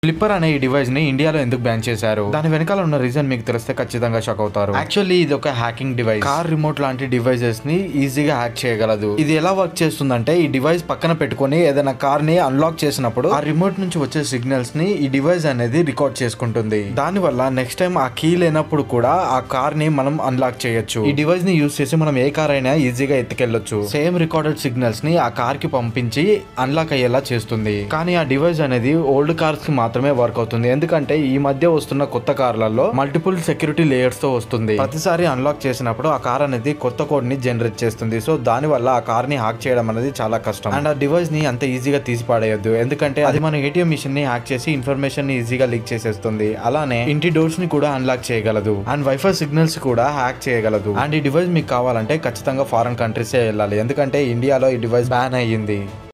flipper అనే ఈ device ని ఇండియాలో ఎందుకు బ్యాన్ చేశారు దాని వెనకాల ఉన్న రీజన్ మీకు తెలిస్తే ఖచ్చితంగా షాక్ అవుతారు యాక్చువల్లీ ఇది ఒక హ్యాకింగ్ డివైస్ కార్ రిమోట్ లాంటి డివైసెస్ ని ఈజీగా హ్యాక్ చేయగలదు ఇది ఎలా వర్క్ చేస్తుందంటే ఈ డివైస్ పక్కన పెట్టుకొని ఏదైనా కార్ ని అన్లాక్ చేసినప్పుడు ఆ రిమోట్ నుంచి వచ్చే సిగ్నల్స్ ని ఈ డివైస్ అనేది రికార్డ్ చేసుకుంటుంది దాని వల్ల నెక్స్ట్ టైం ఆ కీ లేనప్పుడు కూడా ఆ కార్ ని మనం అన్లాక్ చేయొచ్చు ఈ డివైస్ ని యూస్ చేసి మనం ఏ కార్ అయినా ఈజీగా ఎత్తుకెళ్ళొచ్చు సేమ్ రికార్డెడ్ సిగ్నల్స్ ని ఆ కార్ కి పంపించి అన్లాక్ అయ్యేలా చేస్తుంది కానీ ఆ డివైస్ అనేది ఓల్డ్ కార్స్ కి మాత్రమే వర్క్ అవుతుంది ఎందుకంటే ఈ మధ్య వస్తున్న కొత్త కార్లలో మల్టిపుల్ సెక్యూరిటీ లేయర్స్ తో వస్తుంది ప్రతిసారి అన్లాక్ చేసినప్పుడు ఆ కార్ అనేది కొత్త కోడ్ ని జనరేట్ చేస్తుంది సో దాని వల్ల ఆ కార్ ని హ్యాక్ చేయడం అనేది చాలా కష్టం అండ్ ఆ డివైస్ ని అంత ఈజీగా తీసి పాడేయద్దు ఎందుకంటే అది మన ఏటీఎం మిషన్ ని హ్యాక్ చేసి ఇన్ఫర్మేషన్ ని ఈజీగా లీక్ చేసేస్తుంది అలానే ఇంటి డోర్స్ ని కూడా అన్లాక్ చేయగలదు అండ్ వైఫై సిగ్నల్స్ కూడా హ్యాక్ చేయగలదు అండ్ ఈ డివైస్ మీకు కావాలంటే ఖచ్చితంగా ఫారెన్ కంట్రీసే వెళ్ళాలి ఎందుకంటే ఇండియాలో ఈ డివైస్ బ్యాన్ అయ్యింది